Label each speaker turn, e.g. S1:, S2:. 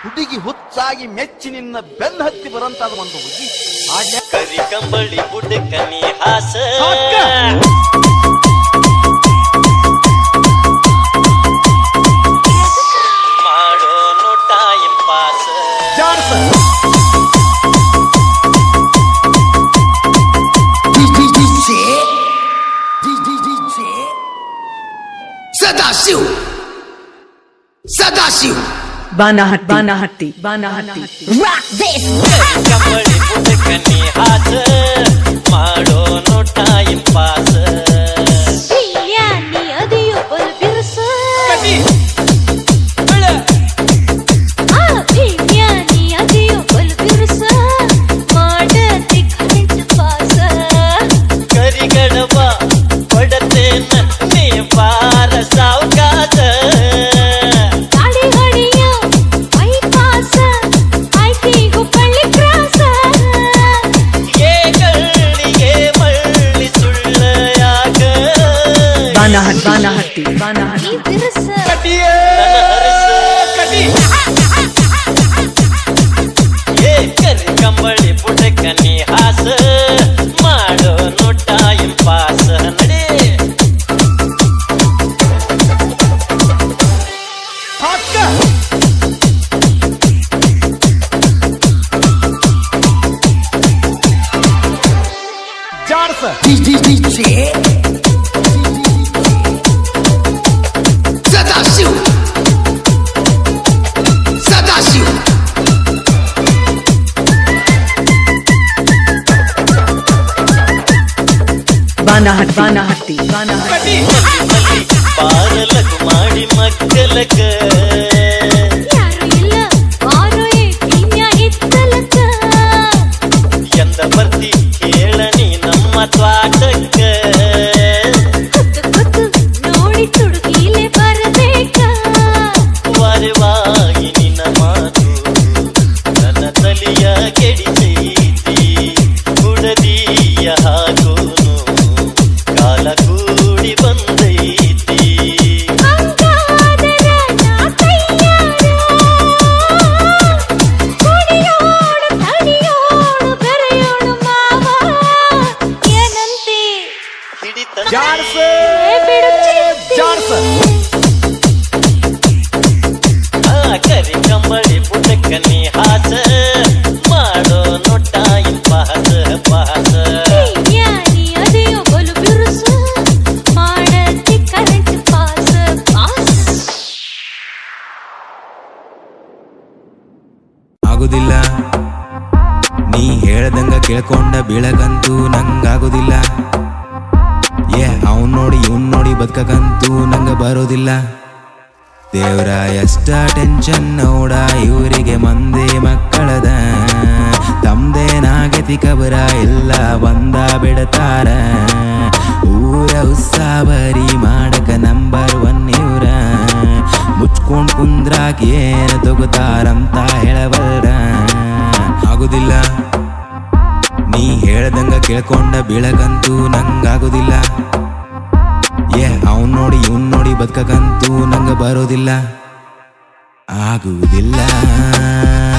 S1: ಹುಡುಗಿ ಹುಚ್ಚಾಗಿ ಮೆಚ್ಚಿ ನಿನ್ನ ಬೆನ್ನ ಹತ್ತಿ ಬರಂತಾದ ಒಂದು ಹುಡುಗಿ ಆಡ್ಯ
S2: ಕರಿ ಕಂಬಳಿ ಬುಡಕನಿ ಹಾಸ ಮಾಡೋನು ಟೈಮ್ ಪಾಸ್
S1: ಜಾಡ್ಸ
S3: ಸದಾಶಿವ್ ಸದಾಶಿವ್
S4: ಬಾನಹಟ್ಟಿ ಬಾನಹಟ್ಟಿ ಬಾನಹಟ್ಟಿ
S2: ಕಂಬಳಿ ಬುಡಕನಿ ಹಾಸ ಮಾಡೋನು ಟೈಮ್ ಪಾಸ್
S5: ಬಿರಿಯಾನಿ ಅದಿಯೊಬ್ಬರು ಬಿರುಸ ಆ ಬಿರಿಯಾನಿ ಅದಿಯೊಬ್ಬರು ಬಿರುಸ ಮಾಡತಿ ಕರೆಂಟ್ ಪಾಸ
S2: ಕರಿಗಡವ ಕೊಡತೇನ ನೀ ಬಾರ ಸಾವ್ಕಾಸ
S5: ಗಾಡಿ ಹೊಡೆಯೋ ಬೈಪಾಸ ಆಯ್ತಿಗೂ ಪಳ್ಳಿ ಕ್ರಾಸ
S2: ಏ ಕಳ್ಳಿಗೆ ಮಳ್ಳಿ ಸುಳ್ಳ ಯಾಕ
S4: ಬಾನಹಟ್ಟಿ ಬಾನಹಟ್ಟಿ ಬಾನಹಟ್ಟಿ
S5: ಈ ಬಿರುಸ
S2: ಏ ಕರಿ ಕಂಬಳಿ ಬುಡಕನಿ ಹಾಸ ಮಾಡೋ ನೋಟ ಪಾಸ ನಡಿ
S1: ಹಾಕ ಜಾಡ್ಸ
S3: ಸದಾಶಿವ್ ಸದಾಶಿವ್
S4: ಬಾನಹಟ್ಟಿ ಬಾನಹಟ್ಟಿ ಬಾನಹಟ್ಟಿ
S2: ಮಲ್ಲಿ ಬಾರಲಕು ಮಾಡಿ ಮಕ್ಕಲಕ
S5: ಯಾರು ಇಲ್ಲ ಆರು ಏಟಿನ್ಯ ಇತ್ತಲಕ
S2: ಎಂದ ಬರ್ತಿ ಕೇಳನಿ ನಮ್ಮ ತ್ವಾಟಕ್ಕ
S5: ಹೊತ್ತು ಹೊತ್ತು ನೋಡಿ ತುಡುಗಿಲೆ ಬರಬೇಕ
S2: ವರವಾಗಿ ನಿನ್ನ ಮಾತು ನನ್ನ ತಲಿಯ ಕೆಡಿಸೈತಿ ಕುಡದಿಯ ಹಾಕೋನು ಕಾಲ ಕೂಡಿ ಬಂದೈತಿ
S5: ಹಂಗಾದರ ನಾ ತಯ್ಯಾರ ಕುಡಿಯೋಡು ತಡಿಯೋಡು ಬೆರೆಯೋಡು ಮಾವ ಏನಂತೆ
S2: ಹಿಡಿತ
S1: ಜಾಡ್ಸ
S5: ಏ ಬಿಡು ಚಿಂತೆ.
S1: ಜಾಡ್ಸ
S2: ಆ ಕರಿ ಕಂಬಳಿ ಪುಟಕನಿ ಹಾಸ ಮಾಡೋ ನೋಟ ಪಾಸ ಪಾಸ
S5: ಬಿರಿಯಾನಿ ಅದೇಯೋ ಬಲು ಬಿರುಸು ಮಾಡತಿ ಕರೆಂಟ್ ಪಾಸ್ ಪಾಸ್
S6: ಆಗುದಿಲ್ಲ ನೀ ಹೇಳ್ದಂಗ ಕೇಳ್ಕೊಂಡ ಬೀಳಕಂತೂ ನಂಗಾಗುದಿಲ್ಲ ಏ ಅವನ್ ನೋಡಿ ಇವನ್ ನೋಡಿ ಬದುಕಕಂತೂ ನಂಗ ಬರೋದಿಲ್ಲ ದೇವ್ರ ಎಷ್ಟ ಟೆನ್ಷನ್ ನೋಡ ಇವರಿಗೆ ಮಂದಿ ಮಕ್ಕಳದ ತಮ್ದೇನಾಗತಿ ಕಬರ ಎಲ್ಲ ಬಂದ ಬಿಡತಾರ ಊರ ಉತ್ಸಾಬರಿ ಮಾಡಕ ನಂಬರ್ ಒನ್ ಇವ್ರ ಮುಚ್ಕೊಂಡ್ ಕುಂದ್ರಾಕ್ ಏನ್ ತಗೋತಾರಂತ ಹೇಳಬಲ್ರ ಆಗುದಿಲ್ಲ ನೀ ಹೇಳ್ದಂಗ ಕೇಳ್ಕೊಂಡ ಬೀಳಕಂತೂ ನಂಗಾಗುದಿಲ್ಲ ಏ ಅವನ್ ನೋಡಿ ಇವನ್ ನೋಡಿ ಬದುಕಕಂತೂ ನಂಗ ಬರೋದಿಲ್ಲ ಆಗುವುದಿಲ್ಲ